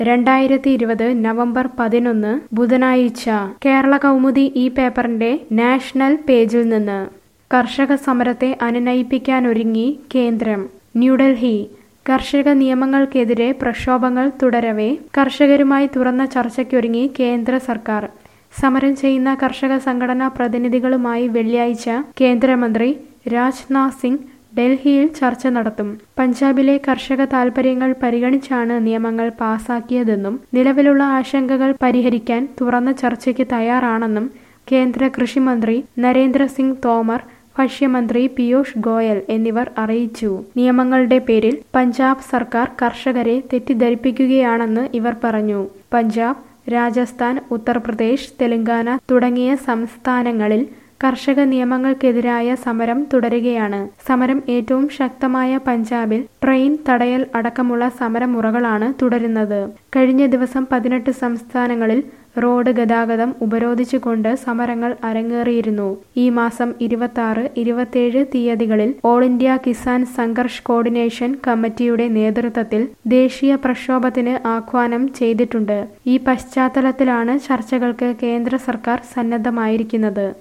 രണ്ടായിരത്തി ഇരുപത് നവംബർ പതിനൊന്ന് ബുധനാഴ്ച കേരള കൗമുദി ഈ പേപ്പറിന്റെ നാഷണൽ പേജിൽ നിന്ന് കർഷക സമരത്തെ അനുനയിപ്പിക്കാനൊരുങ്ങി കേന്ദ്രം ന്യൂഡൽഹി കർഷക നിയമങ്ങൾക്കെതിരെ പ്രക്ഷോഭങ്ങൾ തുടരവേ കർഷകരുമായി തുറന്ന ചർച്ചയ്ക്കൊരുങ്ങി കേന്ദ്ര സർക്കാർ സമരം ചെയ്യുന്ന കർഷക സംഘടനാ പ്രതിനിധികളുമായി വെള്ളിയാഴ്ച കേന്ദ്രമന്ത്രി രാജ്നാഥ് സിംഗ് ഡൽഹിയിൽ ചർച്ച നടത്തും പഞ്ചാബിലെ കർഷക താൽപര്യങ്ങൾ പരിഗണിച്ചാണ് നിയമങ്ങൾ പാസാക്കിയതെന്നും നിലവിലുള്ള ആശങ്കകൾ പരിഹരിക്കാൻ തുറന്ന ചർച്ചയ്ക്ക് തയ്യാറാണെന്നും കേന്ദ്ര കൃഷിമന്ത്രി നരേന്ദ്ര സിംഗ് തോമർ ഭക്ഷ്യമന്ത്രി പീയൂഷ് ഗോയൽ എന്നിവർ അറിയിച്ചു നിയമങ്ങളുടെ പേരിൽ പഞ്ചാബ് സർക്കാർ കർഷകരെ തെറ്റിദ്ധരിപ്പിക്കുകയാണെന്ന് ഇവർ പറഞ്ഞു പഞ്ചാബ് രാജസ്ഥാൻ ഉത്തർപ്രദേശ് തെലങ്കാന തുടങ്ങിയ സംസ്ഥാനങ്ങളിൽ കർഷക നിയമങ്ങൾക്കെതിരായ സമരം തുടരുകയാണ് സമരം ഏറ്റവും ശക്തമായ പഞ്ചാബിൽ ട്രെയിൻ തടയൽ അടക്കമുള്ള സമരമുറകളാണ് തുടരുന്നത് കഴിഞ്ഞ ദിവസം പതിനെട്ട് സംസ്ഥാനങ്ങളിൽ റോഡ് ഗതാഗതം ഉപരോധിച്ചുകൊണ്ട് സമരങ്ങൾ അരങ്ങേറിയിരുന്നു ഈ മാസം ഇരുപത്തി ആറ് ഇരുപത്തിയേഴ് തീയതികളിൽ all India Kisan Sangharsh coordination കമ്മിറ്റിയുടെ നേതൃത്വത്തിൽ ദേശീയ പ്രക്ഷോഭത്തിന് ആഹ്വാനം ചെയ്തിട്ടുണ്ട് ഈ പശ്ചാത്തലത്തിലാണ് ചർച്ചകൾക്ക് കേന്ദ്ര സർക്കാർ സന്നദ്ധമായിരിക്കുന്നത്